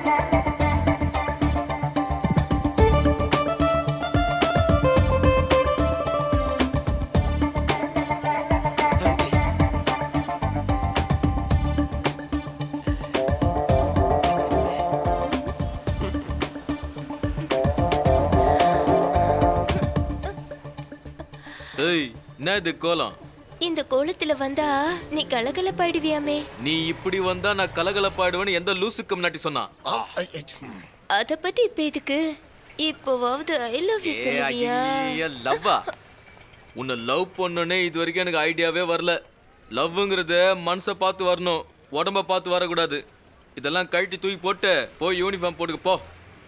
ஏய் என்ன இது கோலம் இந்த கோலத்துல வந்தா நீ கலகலப்பாயிடுவியாமே நீ இப்படி வந்தா நான் கலகலப்பாடுவேன்னு எந்த லூசுக்கு முன்னாடி சொன்னான் அத பத்தி இப்ப எதுக்கு இப்போவாவது ஐ லவ் யூ சொல்லுவியா லவ்வா உன்னை லவ் பண்ணனே இது வரைக்கும் எனக்கு ஐடியாவே வரல லவ்ங்கிறத மனசை பார்த்து வரணும் உடம்ப பார்த்து வரக்கூடாது இதெல்லாம் கழட்டி தூக்கி போட்டு போய் யூனிஃபார்ம் போட்டுக்க போ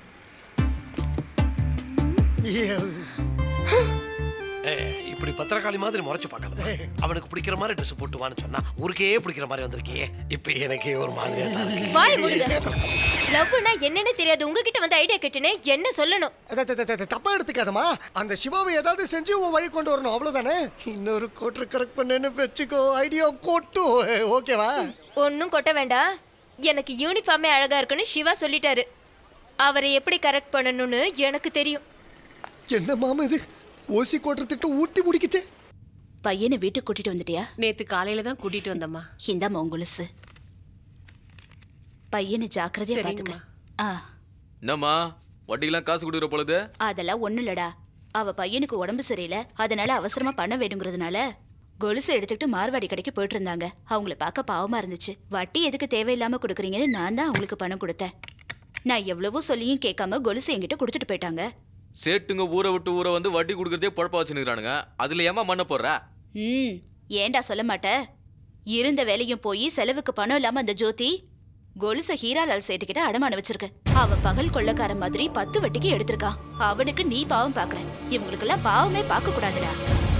ஏய், இப்படி பத்திரக்காளி மாதிரி முறைச்சு பார்க்காத அவனுக்கு பிடிக்கிற மாதிரி ட்ரெஸ் போட்டு வான்னு சொன்னா ஊருக்கே பிடிக்கிற மாதிரி வந்திருக்கியே இப்ப எனக்கே ஒரு மாதிரியா தான் இருக்கு. வாய் மூடுங்க லவ்னா என்னன்னு தெரியாது உங்ககிட்ட வந்து ஐடியா கேட்டுனே என்ன சொல்லணும் அத- அத- அத- அத தப்பா எடுத்துக்காதமா அந்த சிவாவை ஏதாவது செஞ்சு உன் வழி கொண்டு வரணும் அவ்வளவுதானே இன்னொரு கோட்டர் கரெக்ட் பண்ணேன்னு வச்சுக்கோ ஐடியா கோட்டும் ஓகேவா ஒன்னும் கொட்ட வேண்டாம் எனக்கு யூனிஃபார்மே அழகா இருக்குன்னு சிவா சொல்லிட்டாரு அவரை எப்படி கரெக்ட் பண்ணணும்னு எனக்கு தெரியும் என்ன மாமா இது ஓசி கோட்டர் திட்டம் ஊத்தி முடிக்குச்சே பையனை வீட்டுக்கு கூட்டிட்டு வந்துட்டியா நேத்து காலையில தான் கூட்டிட்டு வந்தம்மா இந்தாம்மா உன் கொலுசு பையனை ஜாக்கிரதையா பாத்துக்க சரிங்கம்மா. ஆ என்னம்மா வட்டிக்கெல்லாம் காசு கொடுக்குற பொழுது அதெல்லாம் ஒண்ணும் இல்லடா அவ பையனுக்கு உடம்பு சரியில்லை அதனால அவசரமா பணம் வேணுங்கிறதுனால கொலுசை எடுத்துக்கிட்டு மார்வாடி கடைக்கு போயிட்டு இருந்தாங்க அவங்கள பார்க்க பாவமா இருந்துச்சு வட்டி எதுக்கு தேவையில்லாம கொடுக்குறீங்கன்னு நான் தான் அவங்களுக்கு பணம் கொடுத்தேன் நான் எவ்வளவோ சொல்லியும் கேட்காம கொலுசை என்கிட்ட கொடுத்துட்டு போயிட்டாங்க சேட்டுங்க ஊரை விட்டு ஊரை வந்து வட்டி கொடுக்கறதே பொழப்பா வச்சுருக்கானுங்க அதுல ஏமா மண்ண போடுற ம் ஏன்டா சொல்ல மாட்ட இருந்த வேலையும் போய் செலவுக்கு பணம் இல்லாம அந்த ஜோதி கொலுச ஹீராலால் சேட்டுக்கிட்ட அடமான வச்சிருக்க அவன் பகல் கொள்ளக்காரன் மாதிரி பத்து வட்டிக்கு எடுத்திருக்கான் அவனுக்கு நீ பாவம் பாக்குற இவங்களுக்கெல்லாம் பாவமே பார்க்க கூடாதுடா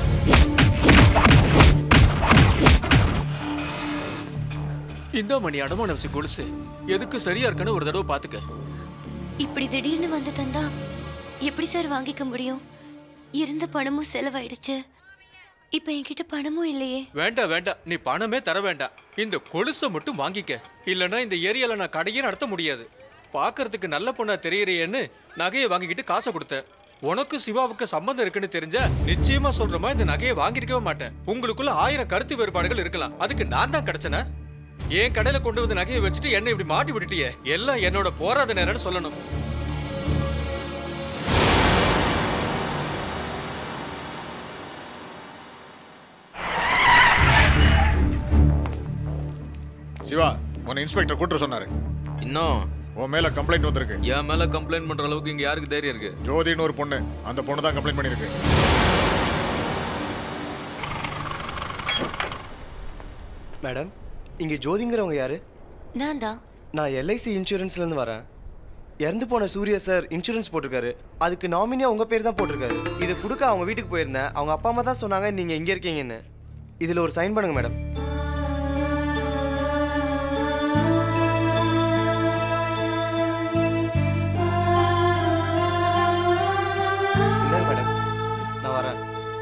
இந்த மணி அடமான வச்சு கொலுசு எதுக்கு சரியா இருக்கான்னு ஒரு தடவை பாத்துக்க இப்படி திடீர்னு வந்து தந்தா எப்படி சார் வாங்கிக்க முடியும் இருந்த பணமும் செலவாயிடுச்சு இப்ப என்கிட்ட பணமும் இல்லையே வேண்டாம் வேண்டாம் நீ பணமே தர வேண்டாம் இந்த கொலுசை மட்டும் வாங்கிக்க இல்லைன்னா இந்த ஏரியால நான் கடையே நடத்த முடியாது பார்க்கறதுக்கு நல்ல பொண்ணா தெரியறியேன்னு நகையை வாங்கிக்கிட்டு காசை கொடுத்தேன் உனக்கு சிவாவுக்கு சம்மந்தம் இருக்குன்னு தெரிஞ்சா நிச்சயமா சொல்றமா இந்த நகையை வாங்கிருக்கவே மாட்டேன் உங்களுக்குள்ள ஆயிரம் கருத்து வேறுபாடுகள் இருக்கலாம் அதுக்கு நான் தான் கிடைச்சனா என் கடையில கொண்டு வந்து நகையை வச்சுட்டு என்ன இப்படி மாட்டி விட்டுட்டியே எல்லாம் என்னோட போராத நேரம்னு சொல்லணும் சிவா உன்னை இன்ஸ்பெக்டர் கூட்டு சொன்னாரு இன்னும் உன் மேல கம்ப்ளைண்ட் வந்திருக்கு என் மேல கம்ப்ளைண்ட் பண்ற அளவுக்கு இங்க யாருக்கு தைரியம் இருக்கு ஜோதின்னு ஒரு பொண்ணு அந்த பொண்ணு தான் கம்ப்ளைண்ட் பண்ணிருக்கு மேடம் இங்க ஜோதிங்கிறவங்க யாரு நான் தான் நான் எல்ஐசி இன்சூரன்ஸ்ல இருந்து வரேன் இறந்து போன சூர்யா சார் இன்சூரன்ஸ் போட்டிருக்காரு அதுக்கு நாமினியா உங்க பேர் தான் போட்டிருக்காரு இது கொடுக்க அவங்க வீட்டுக்கு போயிருந்தேன் அவங்க அப்பா அம்மா தான் சொன்னாங்க நீங்க இங்க இருக்கீங்கன்னு இதுல ஒரு சைன் பண்ணுங்க மேடம் இந்தாங்க மேடம் நான் வரேன்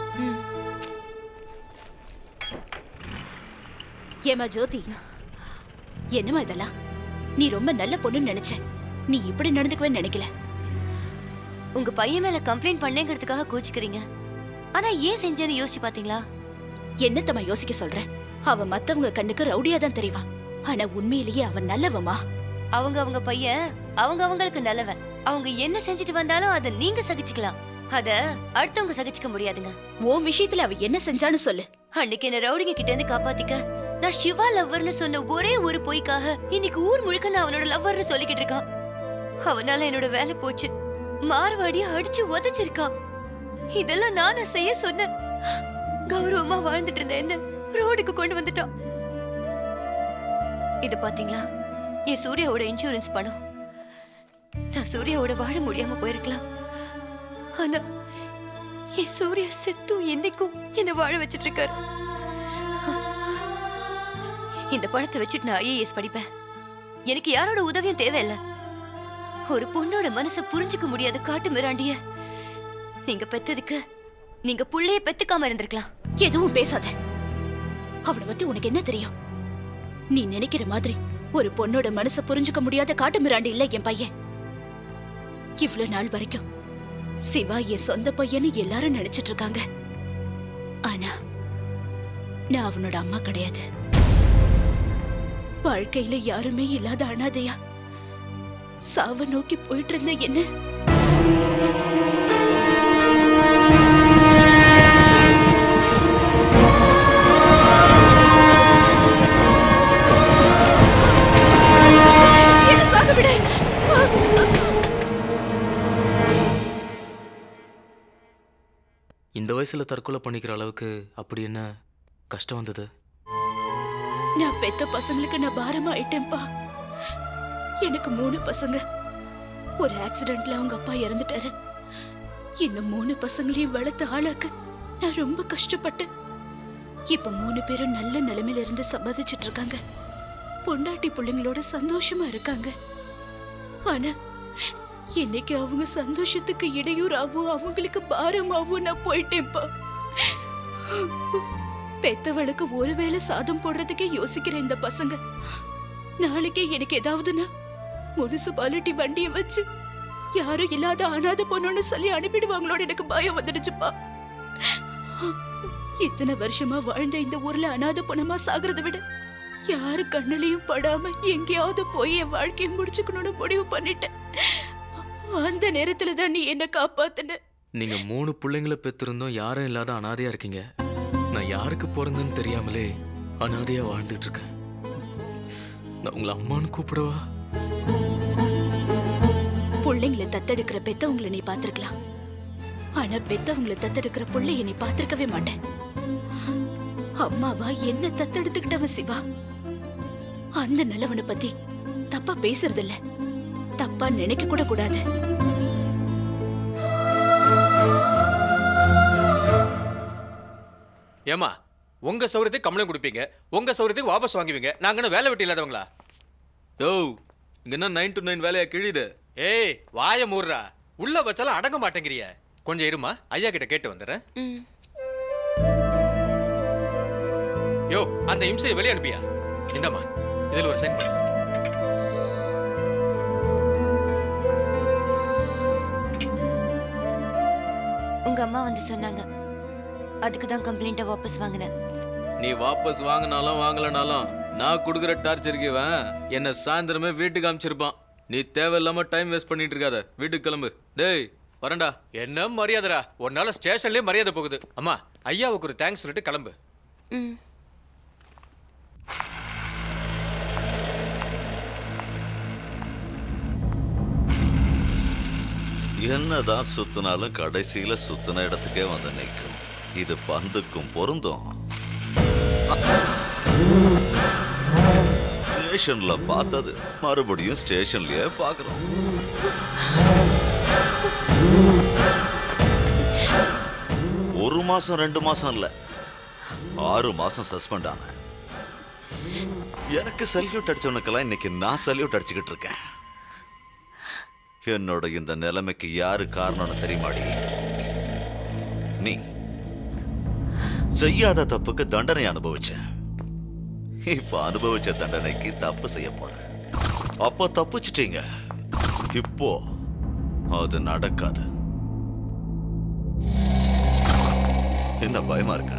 ஏமா ஜோதி என்னம்மா இதெல்லாம் நீ ரொம்ப நல்ல பொண்ணுன்னு நினைச்சேன் நீ இப்படி நடந்துக்கவே நினைக்கல உங்க பையன் மேல கம்ப்ளைண்ட் பண்ணேங்கிறதுக்காக கோச்சிக்கிறீங்க ஆனா ஏன் செஞ்சேன்னு யோசிச்சு பாத்தீங்களா என்னத்தம்மா யோசிக்க சொல்ற அவ மத்தவங்க கண்ணுக்கு ரவுடியா தான் தெரியவா ஆனா உண்மையிலேயே அவன் நல்லவமா அவங்க அவங்க பையன் அவங்க அவங்களுக்கு நல்லவன் அவங்க என்ன செஞ்சுட்டு வந்தாலும் அதை நீங்க சகிச்சுக்கலாம் அத அடுத்தவங்க சகிச்சுக்க முடியாதுங்க உன் விஷயத்துல அவ என்ன செஞ்சான்னு சொல்லு அன்னைக்கு என்ன ரவுடிங்க கிட்ட இருந்து காப்பாத்திக்க நான் சிவா லவ்வர்னு சொன்ன ஒரே ஒரு பொய்க்காக இன்னைக்கு ஊர் முழுக்க நான் அவனோட லவ்வர்னு சொல்லிக்கிட்டு இருக்கான் அவனால என்னோட வேலை போச்சு மார்வாடிய அடிச்சு உதைச்சிருக்கான் இதெல்லாம் நானா செய்ய சொன்னேன் கௌரவமா வாழ்ந்துட்டு இருந்த என்ன ரோடுக்கு கொண்டு வந்துட்டான் இது பாத்தீங்களா என் சூர்யாவோட இன்சூரன்ஸ் பணம் நான் சூர்யாவோட வாழ முடியாம போயிருக்கலாம் ஆனா என் சூர்யா செத்தும் என்னைக்கும் என்ன வாழ வச்சிட்டு இருக்காரு இந்த பணத்தை வச்சுட்டு நான் ஐஏஎஸ் படிப்பேன் எனக்கு யாரோட உதவியும் தேவையில்ல ஒரு பொண்ணோட மனசை புரிஞ்சுக்க முடியாத காட்டு மிராண்டிய நீங்க பெத்ததுக்கு நீங்க புள்ளைய பெத்துக்காம இருந்திருக்கலாம் எதுவும் பேசாத அவனை பத்தி உனக்கு என்ன தெரியும் நீ நினைக்கிற மாதிரி ஒரு பொண்ணோட மனச புரிஞ்சுக்க முடியாத காட்டு மிராண்டி இல்ல என் பையன் இவ்வளவு நாள் வரைக்கும் சிவா என் சொந்த பையன்னு எல்லாரும் நினைச்சிட்டு இருக்காங்க ஆனா நான் அவனோட அம்மா கிடையாது வாழ்க்கையில யாருமே இல்லாத அனாதையா சாவ நோக்கி போயிட்டு இருந்த என்ன என்ன சாக விடு இந்த வயசுல தற்கொலை பண்ணிக்கிற அளவுக்கு அப்படி என்ன கஷ்டம் வந்தது நான் பெத்த பசங்களுக்கு நான் பாரமா ஆயிட்டேன்ப்பா எனக்கு மூணு பசங்க ஒரு ஆக்சிடென்ட்ல அவங்க அப்பா இறந்துட்டாரு இந்த மூணு பசங்களையும் வளர்த்து ஆளாக்க நான் ரொம்ப கஷ்டப்பட்டேன் இப்ப மூணு பேரும் நல்ல நிலைமையில இருந்து சம்பாதிச்சிட்டு இருக்காங்க பொண்டாட்டி பிள்ளைங்களோட சந்தோஷமா இருக்காங்க ஆனா இன்னைக்கு அவங்க சந்தோஷத்துக்கு இடையூறாவும் அவங்களுக்கு பாரமாவும் நான் போயிட்டேன்ப்பா பெத்தவளுக்கு ஒருவேளை சாதம் போடுறதுக்கே யோசிக்கிற இந்த பசங்க நாளைக்கே எனக்கு ஏதாவதுன்னா முனிசிபாலிட்டி வண்டியை வச்சு யாரும் இல்லாத அனாதை பொண்ணுன்னு சொல்லி அனுப்பிடுவாங்களோட எனக்கு பயம் வந்துடுச்சுப்பா இத்தனை வருஷமா வாழ்ந்த இந்த ஊர்ல அனாதை பொண்ணமா சாகிறத விட யாரு கண்ணுலயும் படாம எங்கேயாவது போய் என் வாழ்க்கையை முடிச்சுக்கணும்னு முடிவு பண்ணிட்டேன் அந்த நேரத்துல தான் நீ என்ன காப்பாத்துன நீங்க மூணு பிள்ளைங்களை பெற்றிருந்தோம் யாரும் இல்லாத அனாதையா இருக்கீங்க நான் யாருக்கு பிறந்தேன்னு தெரியாமலே அனாதையா வாழ்ந்துட்டு இருக்கேன் நான் உங்களை அம்மான்னு கூப்பிடவா பிள்ளைங்களை தத்தெடுக்கிற பெத்தவங்களை நீ பார்த்திருக்கலாம் ஆனா பெத்தவங்களை தத்தெடுக்கிற பிள்ளைய நீ பார்த்திருக்கவே மாட்டேன் அம்மாவா என்ன தத்தெடுத்துக்கிட்டவன் சிவா அந்த நிலவனை பத்தி தப்பா பேசுறது இல்ல தப்பா நினைக்க கூட கூடாது ஏமா உங்க சௌரியத்துக்கு கம்ப்ளைண்ட் கொடுப்பீங்க உங்க சௌரியத்துக்கு வாபஸ் வாங்குவீங்க நாங்க என்ன வேலை வெட்டி இல்லாதவங்களா யோ இங்க என்ன நைன் டு நைன் வேலையா கிழியுது ஏய் வாய மூடுறா உள்ள வச்சாலும் அடங்க மாட்டேங்கிறிய கொஞ்சம் இருமா ஐயா கிட்ட கேட்டு வந்துடுறேன் ம் யோ அந்த இம்சையை வெளியே அனுப்பியா இந்தம்மா இதுல ஒரு சென்ட் பண்ணு உங்க அம்மா வந்து சொன்னாங்க அதுக்கு தான் கம்ப்ளைண்ட்டை வாபஸ் வாங்கினேன் நீ வாபஸ் வாங்கினாலும் வாங்கலனாலும் நான் கொடுக்குற டார்ச்சருக்கு இவன் என்ன சாயந்தரமே வீட்டுக்கு அனுப்பிச்சிருப்பான் நீ தேவையில்லாம டைம் வேஸ்ட் பண்ணிட்டு இருக்காத வீட்டுக்கு கிளம்பு டேய் வரேன்டா என்ன மரியாதைடா உன்னால ஸ்டேஷன்லயே மரியாதை போகுது அம்மா ஐயாவுக்கு ஒரு தேங்க்ஸ் சொல்லிட்டு கிளம்பு ம் என்னதான் சுத்தினாலும் கடைசியில சுத்தின இடத்துக்கே வந்து நிற்கும் இது பந்துக்கும் பொருந்தும் ஸ்டேஷன்ல பார்த்தது மறுபடியும் ஸ்டேஷன்லயே பார்க்கிறோம் ஒரு மாசம் ரெண்டு மாசம் இல்ல ஆறு மாசம் சஸ்பெண்ட் ஆனேன் எனக்கு சல்யூட் அடிச்சவனுக்கெல்லாம் இன்னைக்கு நான் சல்யூட் அடிச்சுக்கிட்டு இருக்கேன் என்னோட இந்த நிலைமைக்கு யாரு காரணம்னு தெரியுமாடி நீ செய்யாத தப்புக்கு தண்டனை அனுபவிச்ச இப்ப அனுபவிச்ச தண்டனைக்கு தப்பு செய்ய போற அப்போ தப்பிச்சிட்டீங்க இப்போ அது நடக்காது என்ன பயமா இருக்கா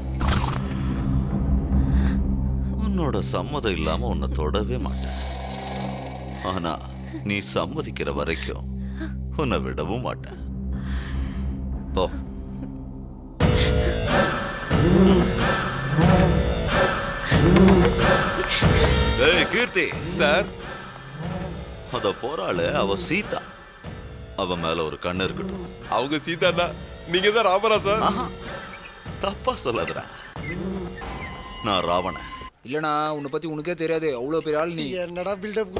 உன்னோட சம்மதம் இல்லாம உன்னை தொடவே மாட்டேன் ஆனா நீ சம்மதிக்கிற வரைக்கும் உன்னை விடவும் மாட்டேன் போ ஏய் கீர்த்தி சார் அத போறாளு அவ சீதா அவ மேல ஒரு கண்ணு இருக்கட்டும் அவங்க சீதாண்ணா நீங்க தான் ராமரா சார் தப்பா சொல்லாதடா நான் ராவணன் இல்லனா உன்னை பத்தி உனக்கே தெரியாது அவ்வளவு பெரிய ஆள் நீ என்னடா பில்டப்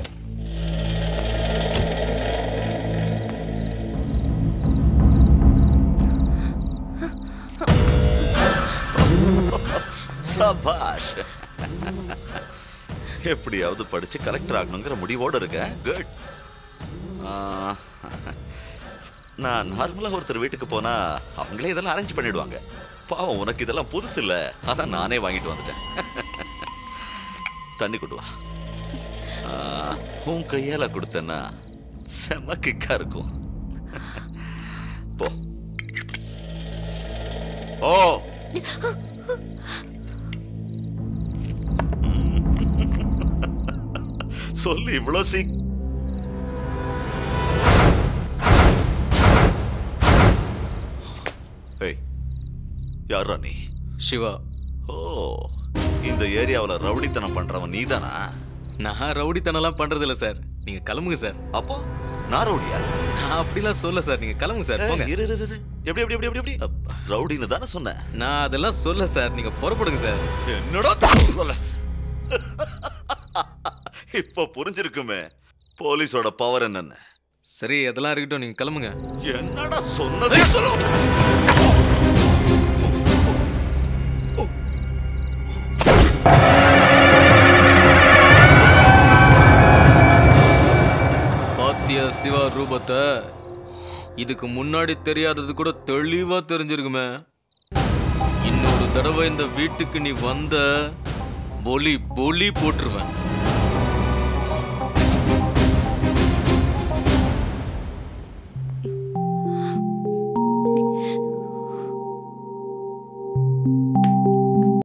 சபாஷ் எப்படியாவது படிச்சு கலெக்டர் ஆகணுங்கிற முடிவோட இருக்க குட் நான் நார்மலா ஒருத்தர் வீட்டுக்கு போனா அவங்களே இதெல்லாம் அரேஞ்ச் பண்ணிடுவாங்க பாவம் உனக்கு இதெல்லாம் புதுசு இல்ல அதான் நானே வாங்கிட்டு வந்துட்டேன் தண்ணி கொண்டு வா ஆ, உன் கையால கொடுத்தேன்னா செம கிக்கா இருக்கும் போ ஓ சொல்லு இவ்வளோ சீ ஏய் யாரா நீ சிவா ஓ இந்த ஏரியாவுல ரவுடித்தனம் பண்றவன் நீதானா நான் ரவுடித்தனம்லாம் பண்றது இல்ல சார் நீங்க கிளம்புங்க சார் அப்போ நான் ரவுடியா நான் அப்படிலாம் சொல்ல சார் நீங்க கிளம்புங்க சார் போங்க ஏய், இரு இரு, இரு. எப்படி எப்படி எப்படி எப்படி எப்படி ரவுடின்னு தானே சொன்னேன் நான் அதெல்லாம் சொல்ல சார் நீங்க புறப்படுங்க சார் என்னடா சொல்ல இப்ப புரிஞ்சிருக்குமே போலீஸோட பவர் என்னன்னு சரி அதெல்லாம் இருக்கட்டும் நீங்க கிளம்புங்க என்னடா சொன்னதே சொல்லு பாத்தியா சிவா ரூபத்தை இதுக்கு முன்னாடி தெரியாதது கூட தெளிவா தெரிஞ்சிருக்குமே இன்னொரு தடவை இந்த வீட்டுக்கு நீ வந்த பொலி பொலி போட்டுருவேன்